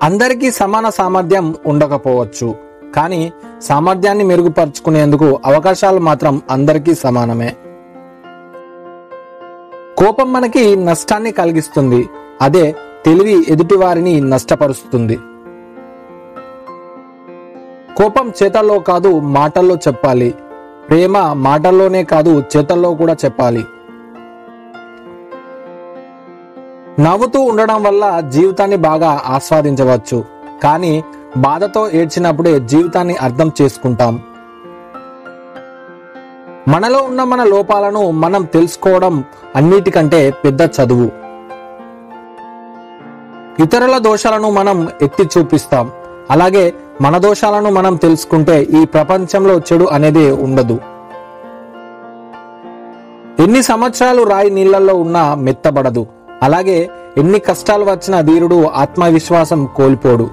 అందరికీ సమాన సామర్థ్యం ఉండకపోవచ్చు కానీ సామర్థ్యాన్ని మెరుగుపరుచుకునేందుకు అవకాశాలు మాత్రం అందరికీ సమానమే కోపం మనకి నష్టాన్ని కలిగిస్తుంది అదే తెలివి ఎదుటివారిని నష్టపరుస్తుంది కోపం చేతల్లో కాదు మాటల్లో చెప్పాలి ప్రేమ మాటల్లోనే కాదు చేతల్లో కూడా చెప్పాలి నవ్వుతూ ఉండడం వల్ల జీవితాన్ని బాగా ఆస్వాదించవచ్చు కానీ బాధతో ఏడ్చినప్పుడే జీవితాన్ని అర్థం చేసుకుంటాం మనలో ఉన్న మన లోపాలను మనం తెలుసుకోవడం అన్నిటికంటే పెద్ద చదువు ఇతరుల దోషాలను మనం ఎత్తి చూపిస్తాం అలాగే మన దోషాలను మనం తెలుసుకుంటే ఈ ప్రపంచంలో చెడు అనేది ఉండదు ఎన్ని సంవత్సరాలు రాయి నీళ్లలో ఉన్నా మెత్తబడదు అలాగే ఎన్ని కష్టాలు వచ్చిన ధీరుడు ఆత్మవిశ్వాసం కోల్పోడు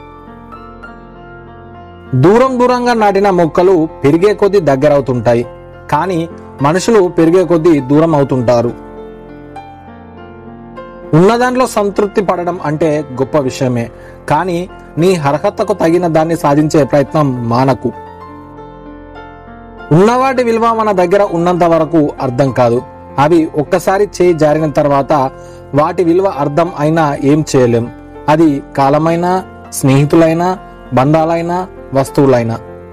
దూరం దూరంగా నాటిన మొక్కలు పెరిగే కొద్దీ దగ్గరవుతుంటాయి కానీ మనుషులు పెరిగే కొద్దీ దూరం అవుతుంటారు ఉన్న దాంట్లో సంతృప్తి పడడం అంటే గొప్ప విషయమే కానీ నీ అర్హతకు తగిన దాన్ని సాధించే ప్రయత్నం మానకు ఉన్నవాటి విలువ మన దగ్గర ఉన్నంత వరకు అర్థం కాదు అవి ఒక్కసారి చేయి జారిన తర్వాత వాటి విలువ అర్థం అయినా ఏం చేయలేం అది కాలమైనా స్నేహితులైనా బంధాలైనా వస్తువులైనా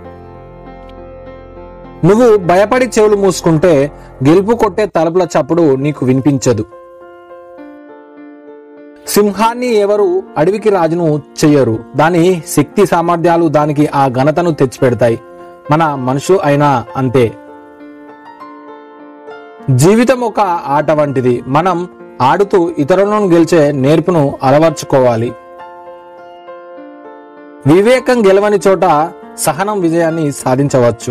నువ్వు భయపడి చెవులు మూసుకుంటే గెలుపు కొట్టే తలుపుల చప్పుడు నీకు వినిపించదు సింహాన్ని ఎవరు అడవికి రాజును చెయ్యరు దాని శక్తి సామర్థ్యాలు దానికి ఆ ఘనతను తెచ్చిపెడతాయి మన మనుషు అయినా అంతే జీవితం ఒక ఆట వంటిది మనం ఆడుతూ ఇతరులను గెలిచే నేర్పును అలవర్చుకోవాలి వివేకం గెలవని చోట సహనం విజయాన్ని సాధించవచ్చు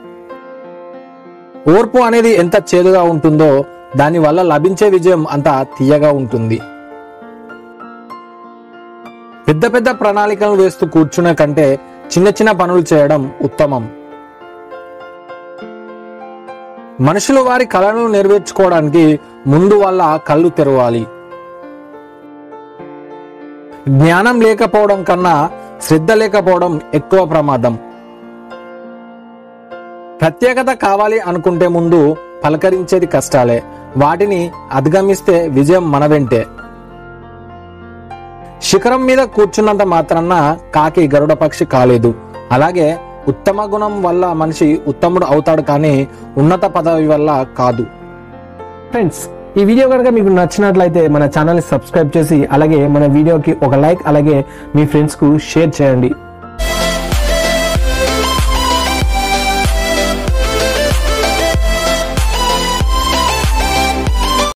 ఓర్పు అనేది ఎంత చేదుగా ఉంటుందో దాని వల్ల లభించే విజయం అంత తీయగా ఉంటుంది పెద్ద పెద్ద ప్రణాళికలు వేస్తూ కూర్చునే కంటే చిన్న చిన్న పనులు చేయడం ఉత్తమం మనుషులు వారి కళలను నెరవేర్చుకోవడానికి ముందు వాళ్ళ కళ్ళు తెరవాలి జ్ఞానం లేకపోవడం కన్నా శ్రద్ధ లేకపోవడం ఎక్కువ ప్రమాదం ప్రత్యేకత కావాలి అనుకుంటే ముందు పలకరించేది కష్టాలే వాటిని అధిగమిస్తే విజయం మన వెంటే శిఖరం మీద కూర్చున్నంత మాత్రాన కాకి గరుడ పక్షి కాలేదు అలాగే ఉత్తమ గుణం వల్ల మనిషి ఉత్తముడు అవుతాడు కానీ ఉన్నత పదవి వల్ల కాదు ఫ్రెండ్స్ ఈ వీడియో కనుక మీకు నచ్చినట్లయితే మన ఛానల్ని సబ్స్క్రైబ్ చేసి అలాగే మన వీడియోకి ఒక లైక్ అలాగే మీ ఫ్రెండ్స్కు షేర్ చేయండి